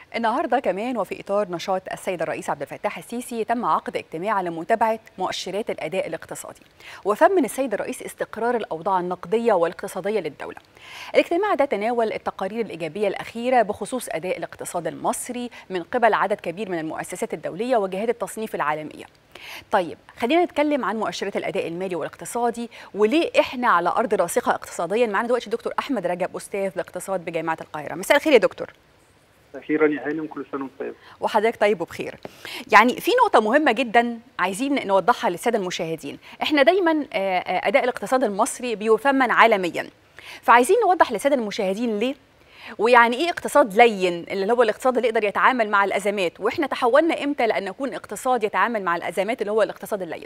النهارده كمان وفي اطار نشاط السيد الرئيس عبد الفتاح السيسي تم عقد اجتماع لمتابعه مؤشرات الاداء الاقتصادي وثمن السيد الرئيس استقرار الاوضاع النقديه والاقتصاديه للدوله. الاجتماع ده تناول التقارير الايجابيه الاخيره بخصوص اداء الاقتصاد المصري من قبل عدد كبير من المؤسسات الدوليه وجهات التصنيف العالميه. طيب خلينا نتكلم عن مؤشرات الاداء المالي والاقتصادي وليه احنا على ارض راسخه اقتصاديا معانا دلوقتي الدكتور احمد رجب استاذ الاقتصاد بجامعه القاهره مساء الخير يا دكتور اخيرا يا هانم كل سنه وانت طيب وحضرتك طيب وبخير يعني في نقطه مهمه جدا عايزين نوضحها للساده المشاهدين احنا دايما اداء الاقتصاد المصري بيثمن عالميا فعايزين نوضح للساده المشاهدين ليه ويعني ايه اقتصاد لين اللي هو الاقتصاد اللي يقدر يتعامل مع الازمات واحنا تحولنا امتى لان نكون اقتصاد يتعامل مع الازمات اللي هو الاقتصاد اللين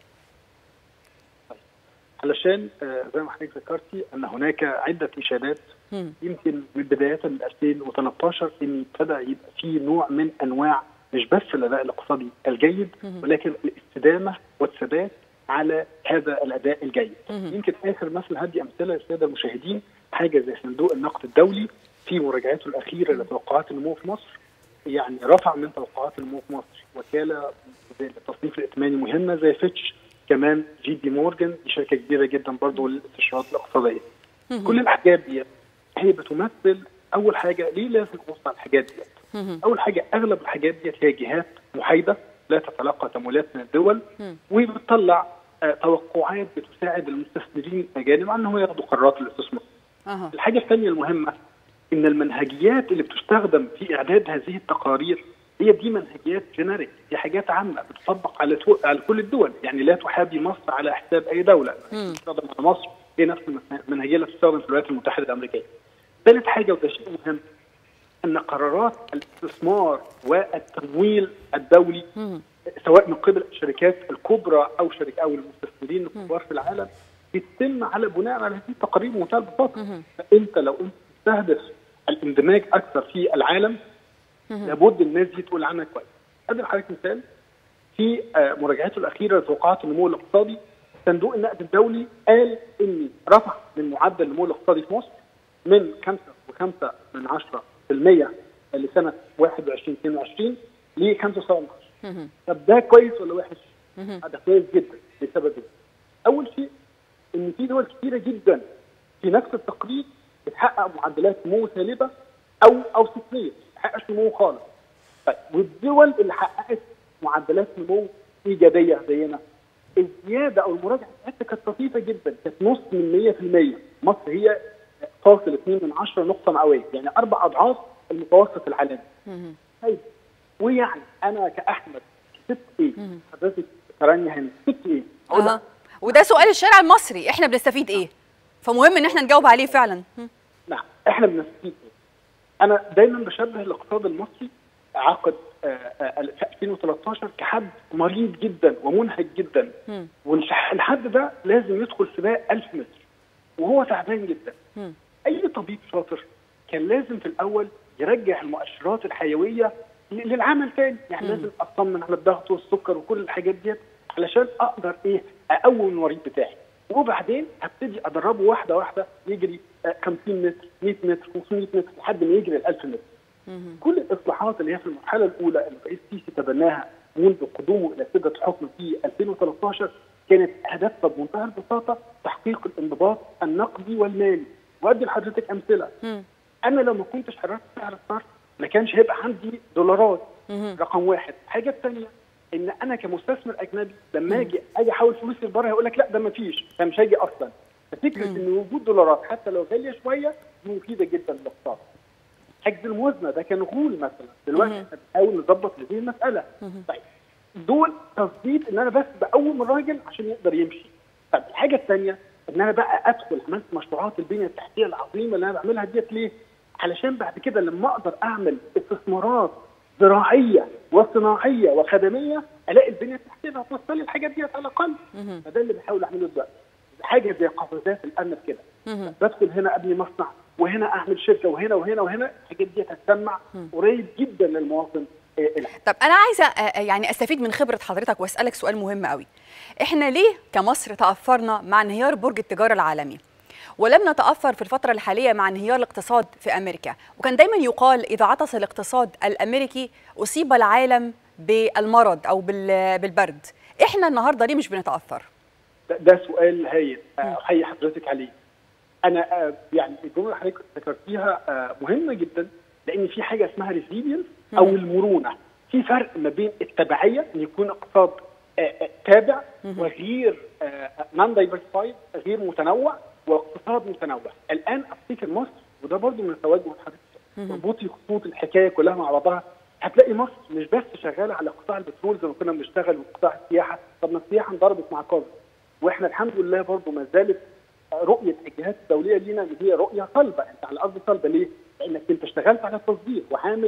علشان زي ما حضرتك ذكرتي ان هناك عده اشارات يمكن من بدايه من 2013 ان ابتدى يبقى في نوع من انواع مش بس الاداء الاقتصادي الجيد ولكن الاستدامه والثبات على هذا الاداء الجيد. يمكن اخر مثل هدي امثله للساده المشاهدين حاجه زي صندوق النقد الدولي في مراجعته الاخيره لتوقعات النمو في مصر يعني رفع من توقعات النمو في مصر وكاله للتصنيف الائتماني مهمه زي فيتش كمان جي بي مورجان دي شركه كبيره جدا برضه للاستشارات الاقتصاديه. كل الحاجات دي هي بتمثل اول حاجه ليه لازم نبص على الحاجات دي؟ اول حاجه اغلب الحاجات دي هي جهات محايده لا تتلقى تمويلات من الدول وبتطلع آه توقعات بتساعد المستثمرين الاجانب على انهم ياخدوا قرارات الاستثمار. أه. الحاجه الثانيه المهمه ان المنهجيات اللي بتستخدم في اعداد هذه التقارير هي دي منهجيات جينيريك دي حاجات عامه بتطبق على تو... على كل الدول يعني لا تحابي مصر على حساب اي دوله بتستخدم على مصر هي نفس المنهجيه اللي بتستخدم في الولايات المتحده الامريكيه. ثالث حاجه وده شيء مهم ان قرارات الاستثمار والتمويل الدولي مم. سواء من قبل الشركات الكبرى او شركة او المستثمرين الكبار في العالم بيتم على بناء على هذه التقارير بمنتهى البساطه فانت لو انت تستهدف الاندماج اكثر في العالم مم. لابد الناس دي تقول عنها كويس. ادي لحضرتك مثال في مراجعته الاخيره لتوقعات النمو الاقتصادي صندوق النقد الدولي قال ان رفع من معدل النمو الاقتصادي في مصر من 5.5 من 10% لسنه 21 22 ل 5.7 طب ده كويس ولا وحش؟ ده كويس جدا لسببين. اول شيء ان في دول كثيره جدا في نفس التقرير بتحقق معدلات نمو سالبه او او صفريه، ما بتحققش نمو خالص. طيب والدول اللي حققت معدلات نمو ايجابيه زينا الزياده او المراجعه بتاعتها كانت لطيفه جدا كانت نص من 100% مصر هي فاصل 2 من 10 نقطه مئويه يعني اربع اضعاف المتوسط العالمي. طيب ويعني انا كاحمد كسبت ايه؟ حضرتك تراني هنا كسبت ايه؟ أه. وده سؤال الشارع المصري احنا بنستفيد ايه؟ فمهم ان احنا نجاوب عليه فعلا. نعم احنا بنستفيد ايه؟ انا دايما بشبه الاقتصاد المصري عقد في 2013 كحد مريض جدا ومنهك جدا والحد ده لازم يدخل سباق 1000 متر وهو تعبان جدا م. اي طبيب شاطر كان لازم في الاول يرجع المؤشرات الحيويه للعمل تاني يعني م. لازم اطمن على الضغط والسكر وكل الحاجات ديت علشان اقدر ايه اقوم المريض بتاعي وبعدين هبتدي ادربه واحده واحده يجري 50 متر 100 متر 500 متر لحد ما يجري ال 1000 متر كل الاصلاحات اللي هي في المرحله الاولى اللي الرئيس السيسي تبناها منذ قدومه الى سده الحكم في 2013 كانت هدفها بمنتهى البساطه تحقيق الانضباط النقدي والمالي وادي لحضرتك امثله م. انا لو ما كنتش حررت سعر الصرف ما كانش هيبقى عندي دولارات م. رقم واحد الحاجه الثانيه ان انا كمستثمر اجنبي لما اجي اجي احول فلوسي لبره هيقول لك لا ده ما فيش ده مش هيجي اصلا ففكره ان وجود دولارات حتى لو غاليه شويه دي مفيده جدا للاقتصاد حجز الموازنه ده كان غول مثلا دلوقتي احنا بنحاول نظبط هذه المساله طيب دول تظبيط ان انا بس بقوم الراجل عشان يقدر يمشي طب الحاجه الثانيه ان انا بقى ادخل عملت مشروعات البنيه التحتيه العظيمه اللي انا بعملها ديت ليه؟ علشان بعد كده لما اقدر اعمل استثمارات زراعيه وصناعيه وخدميه الاقي البنيه التحتيه اللي هتوصل لي الحاجات ديت على الاقل فده اللي بحاول اعمله دلوقتي حاجه زي قفزات الامن كده بدخل هنا ابني مصنع وهنا اعمل شركه وهنا وهنا وهنا الحاجات دي هتسمع قريب جدا للمواطن طب انا عايزه يعني استفيد من خبره حضرتك واسالك سؤال مهم قوي احنا ليه كمصر تاثرنا مع انهيار برج التجاره العالمي ولم نتاثر في الفتره الحاليه مع انهيار الاقتصاد في امريكا وكان دايما يقال اذا عطس الاقتصاد الامريكي اصيب العالم بالمرض او بالبرد احنا النهارده ليه مش بنتاثر ده, ده سؤال هايل احيي حضرتك عليه انا يعني الجمله اللي حضرتك ذكرتيها مهمه جدا لان في حاجه اسمها ريزيلينس او المرونه في فرق ما بين التبعيه ان يكون اقتصاد تابع وغير نون دايفرسفايد غير متنوع واقتصاد متنوع الان افتكر مصر وده برضو من توجه حضرتك تربطي خطوط الحكايه كلها مع بعضها هتلاقي مصر مش بس شغاله على قطاع البترول زي ما كنا بنشتغل وقطاع السياحه طب ما السياحه انضربت مع كوفيد واحنا الحمد لله برضو ما زالت رؤيه الجهات الدوليه لينا ان هي رؤيه صلبه انت على ارض صلبه ليه؟ لانك انت اشتغلت على التصدير وعامل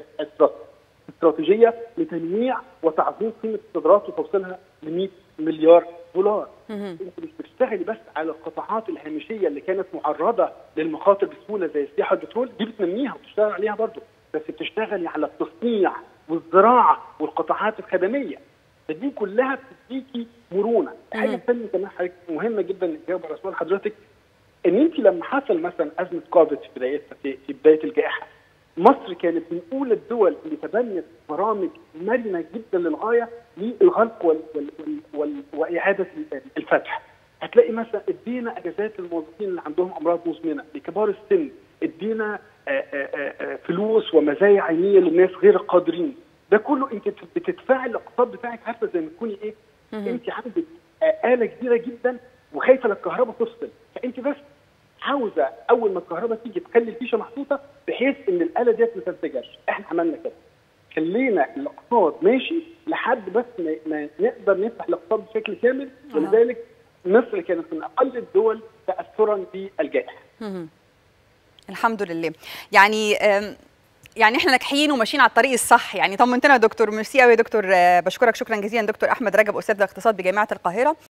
استراتيجيه لتنويع وتعظيم قيمه الصادرات وتوصيلها ل 100 مليار دولار. انت مش بتشتغلي بس على القطاعات الهامشيه اللي كانت معرضه للمخاطر بسهوله زي السياحه والبترول دي بتنميها وتشتغل عليها برضه بس بتشتغلي على التصنيع والزراعه والقطاعات الخدميه فدي كلها بتديكي مرونه حاجه ثانيه كمان حاجه مهمه جدا اجابه على سؤال حضرتك ان انت لما حصل مثلا ازمه كوفيد في بدايتها في, في بدايه الجائحه مصر كانت من اولى الدول اللي تبنت برامج مرنه جدا للغايه للغلق وال وال وال وال واعاده الفتح هتلاقي مثلا ادينا اجازات للموظفين اللي عندهم امراض مزمنه لكبار السن ادينا فلوس ومزايا عينيه للناس غير القادرين ده كله انت بتدفعي الاقتصاد بتاعك عارفه زي ما تكوني ايه انت عندك اله كبيره جدا وخايفه الكهرباء تفصل فانت بس عاوزه اول ما الكهرباء تيجي تخلي الفيشه محطوطه بحيث ان الاله ديت ما تنفجرش احنا عملنا كده خلينا الاقتصاد ماشي لحد بس ما نقدر نفتح الاقتصاد بشكل كامل ولذلك مصر كانت من اقل الدول تاثرا بالجائحه الحمد لله يعني يعني احنا ناجحين وماشيين على الطريق الصح يعني طمنتنا يا دكتور ميرسي قوي يا دكتور بشكرك شكرا جزيلا دكتور احمد رجب استاذ الاقتصاد بجامعه القاهره